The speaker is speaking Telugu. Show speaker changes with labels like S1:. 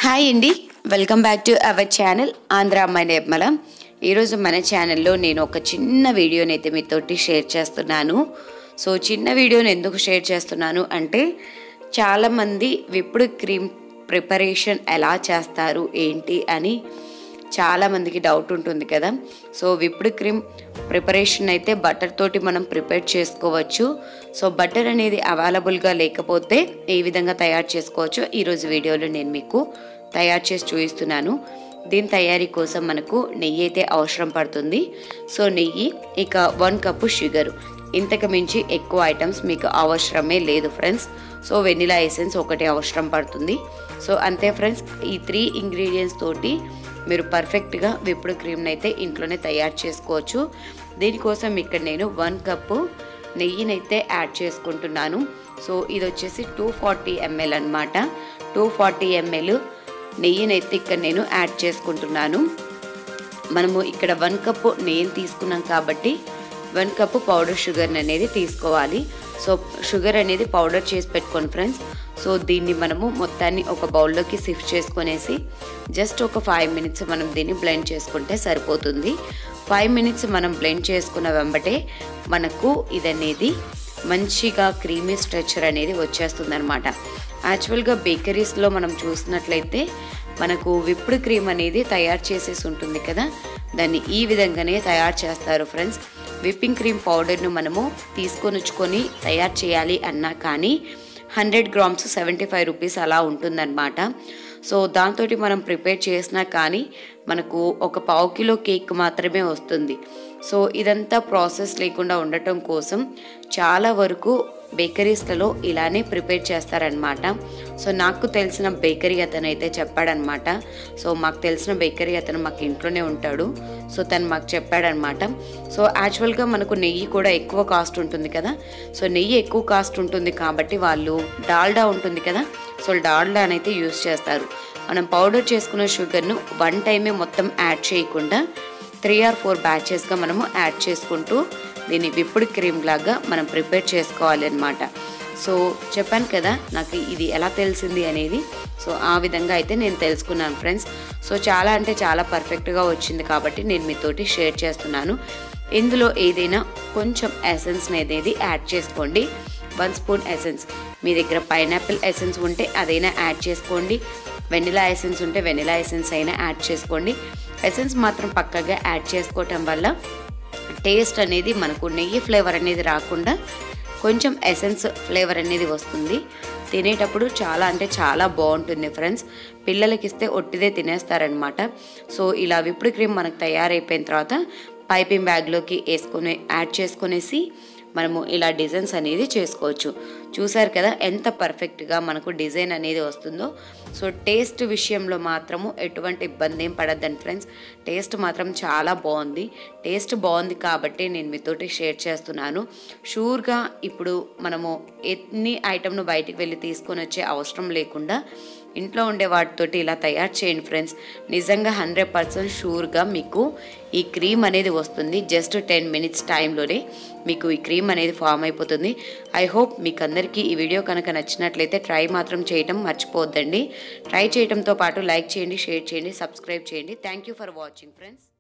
S1: హాయ్ అండి welcome back to our channel Andhra అమ్మాయి నిర్మల ఈరోజు మన ఛానల్లో నేను ఒక చిన్న వీడియోని అయితే మీతోటి షేర్ చేస్తున్నాను సో చిన్న వీడియోని ఎందుకు షేర్ చేస్తున్నాను అంటే చాలామంది విప్పుడు క్రీమ్ ప్రిపరేషన్ ఎలా చేస్తారు ఏంటి అని చాలామందికి డౌట్ ఉంటుంది కదా సో విప్పుడు క్రీమ్ ప్రిపరేషన్ అయితే బటర్ తోటి మనం ప్రిపేర్ చేసుకోవచ్చు సో బటర్ అనేది అవైలబుల్గా లేకపోతే ఏ విధంగా తయారు చేసుకోవచ్చో ఈరోజు వీడియోలో నేను మీకు తయారు చేసి చూపిస్తున్నాను దీని తయారీ కోసం మనకు నెయ్యి అయితే అవసరం పడుతుంది సో నెయ్యి ఇక వన్ కప్పు షుగరు ఇంతకు మించి ఎక్కువ ఐటమ్స్ మీకు అవసరమే లేదు ఫ్రెండ్స్ సో వెనిలా ఎసెన్స్ ఒకటి అవసరం పడుతుంది సో అంతే ఫ్రెండ్స్ ఈ త్రీ ఇంగ్రీడియంట్స్ తోటి మీరు పర్ఫెక్ట్గా విప్పుడు క్రీమ్ని అయితే ఇంట్లోనే తయారు చేసుకోవచ్చు దీనికోసం ఇక్కడ నేను వన్ కప్పు నెయ్యినైతే యాడ్ చేసుకుంటున్నాను సో ఇది వచ్చేసి టూ ఫార్టీ ఎంఎల్ అనమాట టూ ఫార్టీ ఎంఎల్ నెయ్యినైతే ఇక్కడ నేను యాడ్ చేసుకుంటున్నాను మనము ఇక్కడ వన్ కప్పు నెయ్యిని తీసుకున్నాం కాబట్టి వన్ కప్పు పౌడర్ షుగర్ అనేది తీసుకోవాలి సో షుగర్ అనేది పౌడర్ చేసి పెట్టుకోండి ఫ్రెండ్స్ సో దీన్ని మనము మొత్తాన్ని ఒక బౌల్లోకి సిఫ్ట్ చేసుకునేసి జస్ట్ ఒక ఫైవ్ మినిట్స్ మనం దీన్ని బ్లెండ్ చేసుకుంటే సరిపోతుంది ఫైవ్ మినిట్స్ మనం బ్లెండ్ చేసుకున్న వెంబటే మనకు ఇదనేది మంచిగా క్రీమీ స్ట్రెచర్ అనేది వచ్చేస్తుంది అనమాట యాక్చువల్గా బేకరీస్లో మనం చూసినట్లయితే మనకు విప్పుడు క్రీమ్ అనేది తయారు చేసేసి ఉంటుంది కదా దాన్ని ఈ విధంగానే తయారు చేస్తారు ఫ్రెండ్స్ విప్పింగ్ క్రీమ్ పౌడర్ను మనము తీసుకొని వచ్చుకొని తయారు చేయాలి అన్నా కానీ hundred grams seventy five rupees అలా ఉంటుందన్నమాట సో దాంతో మనం ప్రిపేర్ చేసినా కానీ మనకు ఒక పావు కిలో కేక్ మాత్రమే వస్తుంది సో ఇదంతా ప్రాసెస్ లేకుండా ఉండటం కోసం చాలా వరకు బేకరీస్లలో ఇలానే ప్రిపేర్ చేస్తారనమాట సో నాకు తెలిసిన బేకరీ అతను అయితే చెప్పాడనమాట సో మాకు తెలిసిన బేకరీ అతను మాకు ఇంట్లోనే ఉంటాడు సో తను మాకు చెప్పాడనమాట సో యాక్చువల్గా మనకు నెయ్యి కూడా ఎక్కువ కాస్ట్ ఉంటుంది కదా సో నెయ్యి ఎక్కువ కాస్ట్ ఉంటుంది కాబట్టి వాళ్ళు డాల్డా ఉంటుంది కదా సో డాల్డా అయితే యూస్ చేస్తారు మనం పౌడర్ చేసుకున్న షుగర్ను వన్ టైమే మొత్తం యాడ్ చేయకుండా త్రీ ఆర్ ఫోర్ బ్యాచెస్గా మనము యాడ్ చేసుకుంటూ దీన్ని విప్పుడు క్రీమ్ లాగా మనం ప్రిపేర్ చేసుకోవాలి అనమాట సో చెప్పాను కదా నాకు ఇది ఎలా తెలిసింది అనేది సో ఆ విధంగా అయితే నేను తెలుసుకున్నాను ఫ్రెండ్స్ సో చాలా అంటే చాలా పర్ఫెక్ట్గా వచ్చింది కాబట్టి నేను మీతోటి షేర్ చేస్తున్నాను ఇందులో ఏదైనా కొంచెం ఎసెన్స్ అనేది యాడ్ చేసుకోండి వన్ స్పూన్ ఎసెన్స్ మీ దగ్గర పైనాపిల్ ఎసెన్స్ ఉంటే అదైనా యాడ్ చేసుకోండి వెనిలా ఎసెన్స్ ఉంటే వెనిలా ఎసెన్స్ అయినా యాడ్ చేసుకోండి ఎసెన్స్ మాత్రం పక్కగా యాడ్ చేసుకోవటం వల్ల టేస్ట్ అనేది మనకు నెయ్యి ఫ్లేవర్ అనేది రాకుండా కొంచెం ఎసెన్స్ ఫ్లేవర్ అనేది వస్తుంది తినేటప్పుడు చాలా అంటే చాలా బాగుంటుంది ఫ్రెండ్స్ పిల్లలకి ఇస్తే ఒట్టిదే తినేస్తారనమాట సో ఇలా విప్పుడు క్రీమ్ మనకు తయారైపోయిన తర్వాత పైపింగ్ బ్యాగ్లోకి వేసుకొని యాడ్ చేసుకునేసి మనము ఇలా డిజైన్స్ అనేది చేసుకోవచ్చు చూసారు కదా ఎంత పర్ఫెక్ట్గా మనకు డిజైన్ అనేది వస్తుందో సో టేస్ట్ విషయంలో మాత్రము ఎటువంటి ఇబ్బంది ఏం పడద్దండి ఫ్రెండ్స్ టేస్ట్ మాత్రం చాలా బాగుంది టేస్ట్ బాగుంది కాబట్టి నేను మీతోటి షేర్ చేస్తున్నాను షూర్గా ఇప్పుడు మనము ఎన్ని ఐటమ్ను బయటికి వెళ్ళి తీసుకొని వచ్చే అవసరం లేకుండా ఇంట్లో ఉండే వాటితోటి ఇలా తయారు చేయండి ఫ్రెండ్స్ నిజంగా హండ్రెడ్ పర్సెంట్ షూర్గా మీకు ఈ క్రీమ్ అనేది వస్తుంది జస్ట్ టెన్ మినిట్స్ టైంలోనే మీకు ఈ క్రీమ్ అనేది ఫామ్ అయిపోతుంది ఐ హోప్ మీకు అందరికీ ఈ వీడియో కనుక నచ్చినట్లయితే ట్రై మాత్రం చేయటం మర్చిపోద్దండి ట్రై చేయడంతో పాటు లైక్ చేయండి షేర్ చేయండి సబ్స్క్రైబ్ చేయండి thank you for watching friends